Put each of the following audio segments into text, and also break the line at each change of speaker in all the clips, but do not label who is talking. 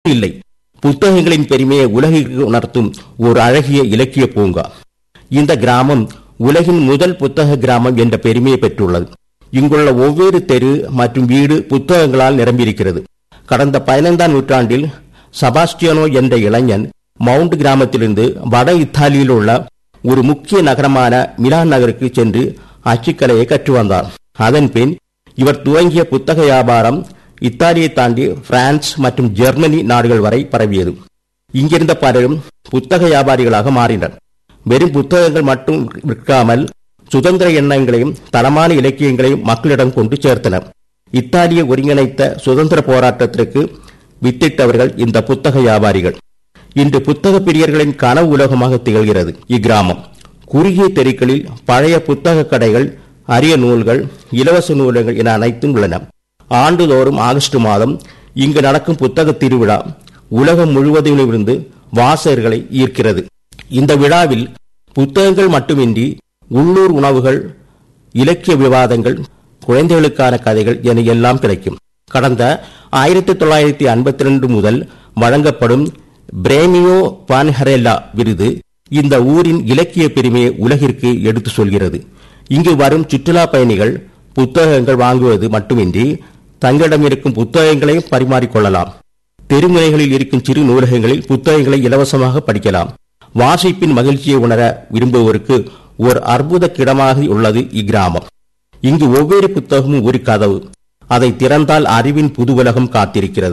இல்லை புத்தகங்களின் பெருமையை உலகிற்கு உணர்த்தும் ஒரு அழகிய இலக்கிய பூங்கா இந்த கிராமம் உலகின் முதல் புத்தக கிராமம் என்ற பெருமையை பெற்றுள்ளது இங்குள்ள ஒவ்வொரு தெரு மற்றும் வீடு புத்தகங்களால் நிரம்பியிருக்கிறது கடந்த பதினைந்தாம் நூற்றாண்டில் சபாஸ்டியனோ என்ற இளைஞன் மவுண்ட் கிராமத்திலிருந்து வட இத்தாலியில் உள்ள ஒரு முக்கிய நகரமான மிலான் நகருக்கு சென்று அச்சுக்கலையை கற்று வந்தார் அதன் பின் இவர் துவங்கிய புத்தக வியாபாரம் இத்தாலியை தாண்டி பிரான்ஸ் மற்றும் ஜெர்மனி நாடுகள் வரை பரவியது இங்கிருந்த பலரும் புத்தக வியாபாரிகளாக மாறினர் வெறும் புத்தகங்கள் மட்டும் விற்காமல் சுதந்திர எண்ணங்களையும் தரமான இலக்கியங்களையும் மக்களிடம் கொண்டு சேர்த்தனர் இத்தாலிய ஒருங்கிணைத்த சுதந்திர போராட்டத்திற்கு வித்திட்டவர்கள் இந்த புத்தக வியாபாரிகள் இன்று புத்தக பிரியர்களின் கனவு உலகமாக திகழ்கிறது இக்கிராமம் குறுகிய தெருக்களில் பழைய புத்தக கடைகள் அரிய நூல்கள் இலவச நூல்கள் என அனைத்தும் உள்ளன ஆண்டுதோறும் ஆகஸ்ட் மாதம் இங்கு நடக்கும் புத்தக திருவிழா உலகம் முழுவதிலுமிருந்து வாசகர்களை ஈர்க்கிறது இந்த விழாவில் புத்தகங்கள் மட்டுமின்றி உள்ளூர் உணவுகள் இலக்கிய விவாதங்கள் குழந்தைகளுக்கான கதைகள் என எல்லாம் கிடைக்கும் கடந்த ஆயிரத்தி தொள்ளாயிரத்தி ஐம்பத்தி ரெண்டு முதல் வழங்கப்படும் பிரேமியோ பான்ஹரேலா விருது இந்த ஊரின் இலக்கிய பெருமையை உலகிற்கு எடுத்து சொல்கிறது இங்கு வரும் சுற்றுலா பயணிகள் புத்தகங்கள் வாங்குவது மட்டுமின்றி தங்களிடம் இருக்கும் புத்தகங்களையும் பரிமாறிக்கொள்ளலாம் தெருமுனைகளில் இருக்கும் சிறு நூலகங்களில் புத்தகங்களை இலவசமாக படிக்கலாம் வாசிப்பின் மகிழ்ச்சியை உணர விரும்புவோருக்கு ஒரு அற்புத கிடமாக உள்ளது இக்கிராமம் இங்கு ஒவ்வொரு புத்தகமும் ஒரு கதவு அதை திறந்தால் அறிவின் புது உலகம் காத்திருக்கிறது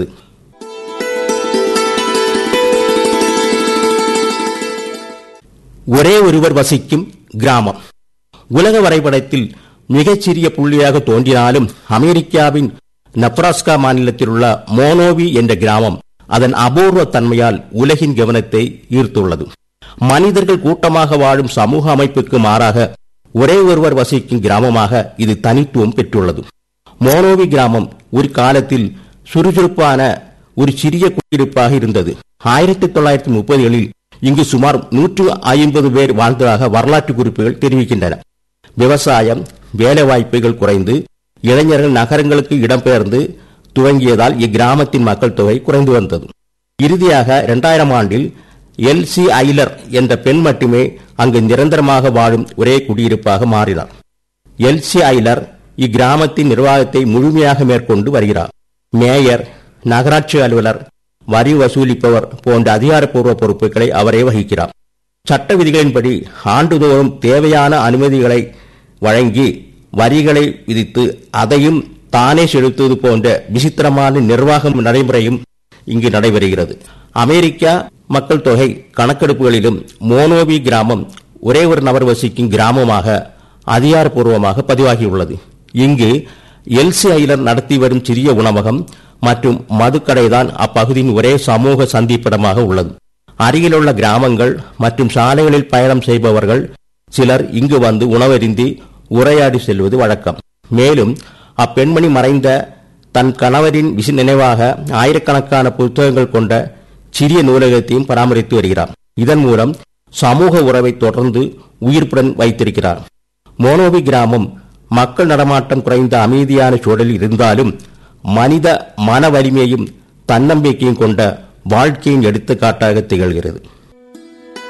ஒரே ஒருவர் வசிக்கும் கிராமம் உலக வரைபடத்தில் மிகச்சிறிய புள்ளியாக தோன்றினாலும் அமெரிக்காவின் நப்ராஸ்கா மாநிலத்தில் உள்ள மோனோவி என்ற கிராமம் அதன் அபூர்வ தன்மையால் உலகின் கவனத்தை ஈர்த்துள்ளது மனிதர்கள் கூட்டமாக வாழும் சமூக அமைப்புக்கு மாறாக ஒரே ஒருவர் வசிக்கும் கிராமமாக இது தனித்துவம் பெற்றுள்ளது மோனோவி கிராமம் ஒரு காலத்தில் சுறுசுறுப்பான ஒரு சிறிய குடியிருப்பாக இருந்தது ஆயிரத்தி தொள்ளாயிரத்தி முப்பதுகளில் இங்கு சுமார் நூற்று ஐம்பது பேர் வாழ்ந்ததாக வரலாற்று குறிப்புகள் தெரிவிக்கின்றன விவசாயம் வேலைவாய்ப்புகள் குறைந்து இளைஞர்கள் நகரங்களுக்கு இடம்பெயர்ந்து துவங்கியதால் இக்கிராமத்தின் மக்கள் தொகை குறைந்து வந்தது இறுதியாக இரண்டாயிரம் ஆண்டில் எல் சி ஐலர் என்ற பெண் மட்டுமே அங்கு நிரந்தரமாக வாழும் ஒரே குடியிருப்பாக மாறினார் எல் சி ஐலர் இக்கிராமத்தின் நிர்வாகத்தை முழுமையாக மேற்கொண்டு வருகிறார் மேயர் நகராட்சி அலுவலர் வரி வசூலிப்பவர் போன்ற அதிகாரப்பூர்வ பொறுப்புகளை அவரே வகிக்கிறார் சட்ட விதிகளின்படி ஆண்டுதோறும் தேவையான அனுமதிகளை வழங்கி வரிகளை விதித்து அதையும் தானே செலுத்துவது போன்ற விசித்திரமான நிர்வாகம் நடைமுறையும் இங்கு நடைபெறுகிறது அமெரிக்கா மக்கள் தொகை கணக்கெடுப்புகளிலும் மோனோவி கிராமம் ஒரே ஒரு நபர் வசிக்கும் கிராமமாக அதிகாரப்பூர்வமாக பதிவாகியுள்ளது இங்கு எல்சி ஐலர் நடத்தி வரும் சிறிய உணவகம் மற்றும் மதுக்கடைதான் அப்பகுதியின் ஒரே சமூக சந்திப்பிடமாக உள்ளது அருகிலுள்ள கிராமங்கள் மற்றும் சாலைகளில் பயணம் செய்பவர்கள் சிலர் இங்கு வந்து உணவருந்தி உரையாடி செல்வது வழக்கம் மேலும் அப்பெண்மணி மறைந்த தன் கணவரின் விசி நினைவாக ஆயிரக்கணக்கான புத்தகங்கள் கொண்ட சிறிய நூலகத்தையும் பராமரித்து வருகிறார் இதன் மூலம் சமூக உறவை தொடர்ந்து உயிர்ப்புடன் வைத்திருக்கிறார் மோனோவி கிராமம் மக்கள் நடமாட்டம் குறைந்த அமைதியான சூழலில் இருந்தாலும் மனித மன வலிமையும் தன்னம்பிக்கையும் கொண்ட வாழ்க்கையின் எடுத்துக்காட்டாக திகழ்கிறது